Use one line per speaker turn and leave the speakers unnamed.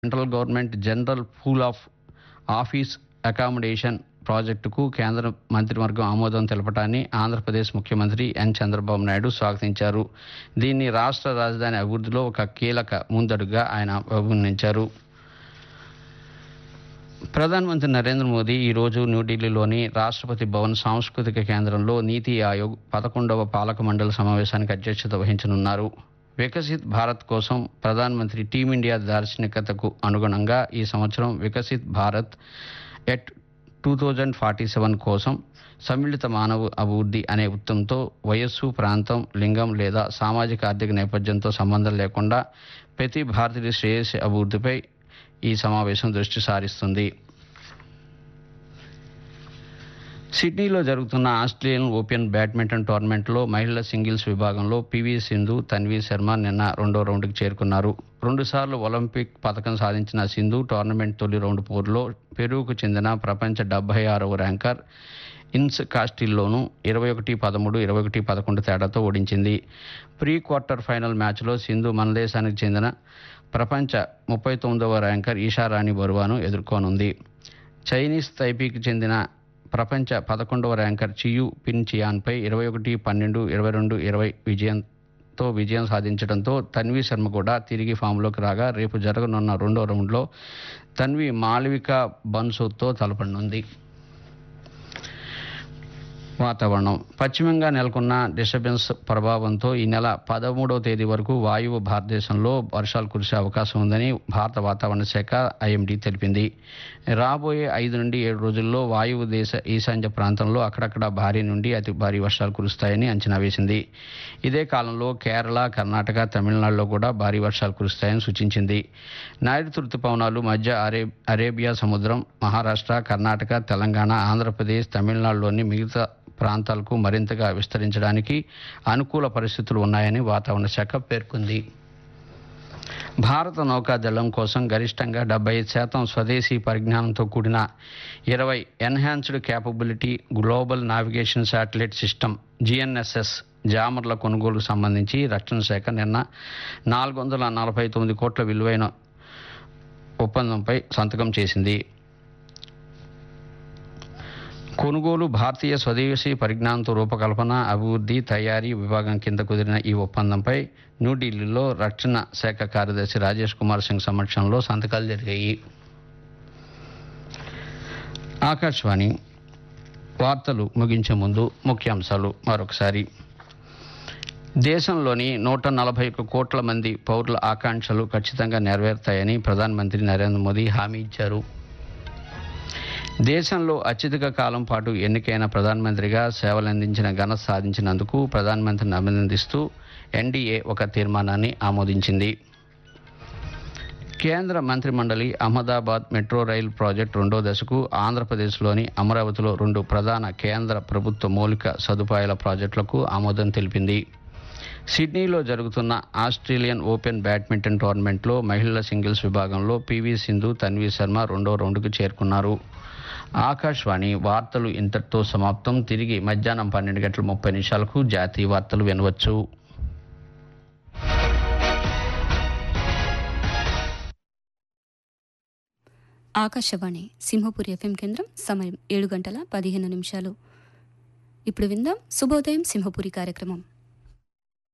central government general pool of office accommodation ప్రాజెక్టుకు కేంద్ర మంత్రివర్గం ఆమోదం తెలపడాన్ని ఆంధ్రప్రదేశ్ ముఖ్యమంత్రి ఎన్ చంద్రబాబు నాయుడు స్వాగతించారు దీన్ని రాష్ట్ర రాజధాని అభివృద్ధిలో ఒక కీలక ముందడుగా ఆయన అభివర్ణించారు ప్రధానమంత్రి నరేంద్ర మోదీ ఈరోజు న్యూఢిల్లీలోని రాష్ట్రపతి భవన్ సాంస్కృతిక కేంద్రంలో నీతి ఆయోగ్ పదకొండవ పాలక మండలి సమావేశానికి అధ్యక్షత వహించనున్నారు వికసిత్ భారత్ కోసం ప్రధానమంత్రి టీమిండియా దార్శనికతకు అనుగుణంగా ఈ సంవత్సరం Viksit Bharat at two thousand forty seven కోసం సమ్మిళిత మానవ అభివృద్ధి అనే ఉత్తంతో వయస్సు ప్రాంతం లింగం లేదా సామాజిక ఆర్థిక నేపథ్యంతో సంబంధం లేకుండా ప్రతి భారతీయ శ్రేయస్సు అభివృద్ధిపై ఈ సమావేశం దృష్టి సారిస్తుంది సిడ్నీలో జరుగుతున్న ఆస్ట్రేలియన్ ఓపెన్ బ్యాడ్మింటన్ టోర్నమెంట్లో మహిళల సింగిల్స్ విభాగంలో పివి సింధు తన్వీ శర్మ నిన్న రెండో రౌండ్కి చేరుకున్నారు రెండుసార్లు ఒలింపిక్ పథకం సాధించిన సింధు టోర్నమెంట్ తొలి రౌండ్ పోరులో పెరూకు చెందిన ప్రపంచ డెబ్బై ఆరవ ర్యాంకర్ ఇన్స్ కాస్టిల్లోను ఇరవై ఒకటి పదమూడు ఇరవై ఒకటి పదకొండు తేడాతో ఓడించింది ప్రీ క్వార్టర్ ఫైనల్ మ్యాచ్లో సింధు మన దేశానికి చెందిన ప్రపంచ ముప్పై తొమ్మిదవ ర్యాంకర్ ఈషారాణి బరువాను ఎదుర్కోనుంది చైనీస్ తైపీకి చెందిన ప్రపంచ పదకొండవ ర్యాంకర్ చియు పిన్ చియాన్పై ఇరవై ఒకటి పన్నెండు ఇరవై రెండు ఇరవై విజయంతో విజయం సాధించడంతో తన్వీ శర్మ కూడా తిరిగి ఫామ్లోకి రాగా రేపు జరగనున్న రెండో రౌండ్లో తన్వి మాళవిక బన్సూతో తలపడనుంది వాతావరణం పశ్చిమంగా నెలకొన్న డిస్టర్బెన్స్ ప్రభావంతో ఈ నెల పదమూడవ తేదీ వరకు వాయువు భారతదేశంలో వర్షాలు కురిసే అవకాశం ఉందని భారత వాతావరణ శాఖ ఐఎండీ తెలిపింది రాబోయే ఐదు నుండి ఏడు రోజుల్లో వాయువు దేశ ఈశాన్య ప్రాంతంలో అక్కడక్కడ భారీ నుండి అతి భారీ వర్షాలు కురుస్తాయని అంచనా వేసింది ఇదే కాలంలో కేరళ కర్ణాటక తమిళనాడులో కూడా భారీ వర్షాలు కురుస్తాయని సూచించింది నైరుతి ఋతుపవనాలు మధ్య అరే అరేబియా సముద్రం మహారాష్ట్ర కర్ణాటక తెలంగాణ ఆంధ్రప్రదేశ్ తమిళనాడులోని మిగతా ప్రాంతాలకు మరింతగా విస్తరించడానికి అనుకూల పరిస్థితులు ఉన్నాయని వాతావరణ శాఖ పేర్కొంది భారత నౌకాదళం కోసం గరిష్టంగా డెబ్బై శాతం స్వదేశీ పరిజ్ఞానంతో కూడిన ఇరవై enhanced capability global navigation satellite system GNSS జామర్ల కొనుగోలుకు సంబంధించి రక్షణ శాఖ నిన్న నాలుగు వందల నలభై తొమ్మిది కోట్ల విలువైన ఒప్పందంపై సంతకం చేసింది కొనుగోలు భారతీయ స్వదేశీ పరిజ్ఞానంతో రూపకల్పన అభివృద్ధి తయారీ విభాగం కింద కుదిరిన ఈ ఒప్పందంపై న్యూఢిల్లీలో రక్షణ శాఖ కార్యదర్శి రాజేష్ కుమార్ సింగ్ సమక్షంలో సంతకాలు జరిగాయి ఆకాశవాణి వార్తలు ముగించే ముందు ముఖ్యాంశాలు మరొకసారి దేశంలోని నూట నలభై ఒక్క కోట్ల మంది పౌరుల ఆకాంక్షలు ఖచ్చితంగా నెరవేరుతాయని ప్రధానమంత్రి నరేంద్ర మోదీ హామీ ఇచ్చారు దేశంలో అత్యధిక కాలం పాటు ఎన్నికైన ప్రధానమంత్రిగా సేవలందించిన ఘనత సాధించినందుకు ప్రధానమంత్రిని అభినందిస్తూ ఎన్డీఏ ఒక తీర్మానాన్ని ఆమోదించింది కేంద్ర మంత్రిమండలి అహ్మదాబాద్ మెట్రో రైల్ ప్రాజెక్టు రెండో దశకు ఆంధ్రప్రదేశ్లోని అమరావతిలో రెండు ప్రధాన కేంద్ర ప్రభుత్వ మౌలిక సదుపాయాల ప్రాజెక్టులకు ఆమోదం తెలిపింది సిడ్నీలో జరుగుతున్న ఆస్ట్రేలియన్ ఓపెన్ బ్యాడ్మింటన్ టోర్నమెంట్లో మహిళల సింగిల్స్ విభాగంలో పివి సింధు తన్వీ శర్మ రెండో రౌండ్కు చేరుకున్నారు ఆకాశవాణి వార్తలు ఇంతటితో సమాప్తం తిరిగి మధ్యాహ్నం పన్నెండు గంటల ముప్పై నిమిషాలకు జాతీయ వార్తలు వినవచ్చు
ఆకాశవాణి సింహపురి ఎఫ్ఎం కేంద్రం సమయం ఏడు గంటల పదిహేను నిమిషాలు ఇప్పుడు విందాం శుభోదయం సింహపురి కార్యక్రమం